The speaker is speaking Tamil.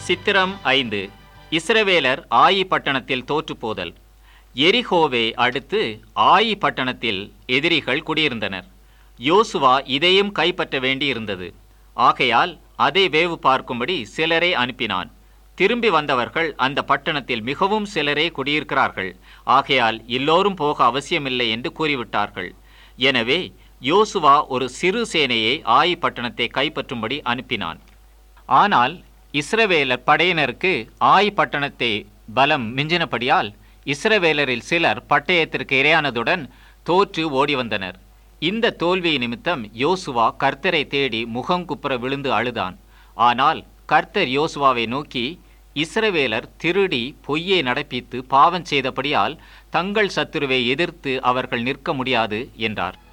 சித்திரம் ஐந்து இஸ்ரவேலர் ஆயி பட்டணத்தில் தோற்றுப்போதல் எரிகோவை அடுத்து ஆயி பட்டணத்தில் எதிரிகள் குடியிருந்தனர் யோசுவா இதையும் கைப்பற்ற வேண்டியிருந்தது ஆகையால் அதை வேவு பார்க்கும்படி சிலரை அனுப்பினான் திரும்பி வந்தவர்கள் அந்த பட்டணத்தில் மிகவும் சிலரே குடியிருக்கிறார்கள் ஆகையால் எல்லோரும் போக அவசியமில்லை என்று கூறிவிட்டார்கள் எனவே யோசுவா ஒரு சிறு சேனையை ஆயி பட்டணத்தை கைப்பற்றும்படி அனுப்பினான் ஆனால் இஸ்ரவேலர் படையினருக்கு ஆய் பட்டணத்தை பலம் மிஞ்சினபடியால் இஸ்ரவேலரில் சிலர் பட்டயத்திற்கு இரையானதுடன் தோற்று ஓடி வந்தனர் இந்த தோல்வி நிமித்தம் யோசுவா கர்த்தரை தேடி முகங்குப்புற விழுந்து அழுதான் ஆனால் கர்த்தர் யோசுவாவை நோக்கி இஸ்ரவேலர் திருடி பொய்யை நடப்பித்து பாவம் செய்தபடியால் தங்கள் சத்துருவை எதிர்த்து அவர்கள் நிற்க முடியாது என்றார்